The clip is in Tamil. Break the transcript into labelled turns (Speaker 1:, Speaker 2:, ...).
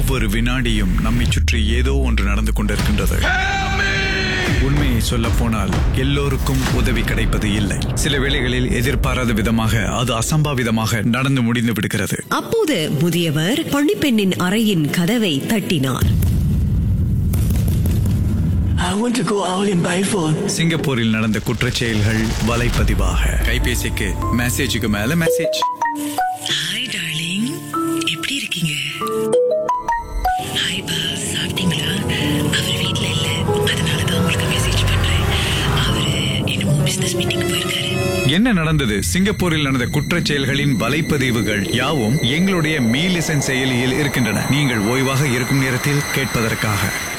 Speaker 1: ஒவ்வொரு வினாடியும் நம்மை சுற்றி ஏதோ ஒன்று நடந்து கொண்டிருக்கின்றது உண்மையை சொல்ல போனால் எல்லோருக்கும் உதவி கிடைப்பது இல்லை சில வேளைகளில் எதிர்பாராத விதமாக அது அசம்பாவிதமாக நடந்து முடிந்து விடுகிறது
Speaker 2: அப்போது முதியவர் பணிப்பெண்ணின் அறையின் கதவை தட்டினார்
Speaker 3: I want to go out in Biford.
Speaker 1: சிங்கப்பூரில் நடந்த குற்றச் செயல்கள் வலைப்பதிவாக கைபேசிக்கு மெசேஜுக்கு மேல மெசேஜ்
Speaker 4: ஹாய் டார்லிங் எப்படி இருக்கீங்க ஹாய் பா சாப்பிட்டீங்களா அவர் வீட்ல இல்ல அதனால தான் உங்களுக்கு மெசேஜ் பண்றேன் அவரு என்னமோ பிசினஸ் மீட்டிங் போயிருக்காரு
Speaker 1: என்ன நடந்தது சிங்கப்பூரில் நடந்த குற்றச் செயல்களின் வலைப்பதிவுகள் யாவும் எங்களுடைய மீ லிசன் செயலியில் இருக்கின்றன நீங்கள் ஓய்வாக இருக்கும் நேரத்தில் கேட்பதற்காக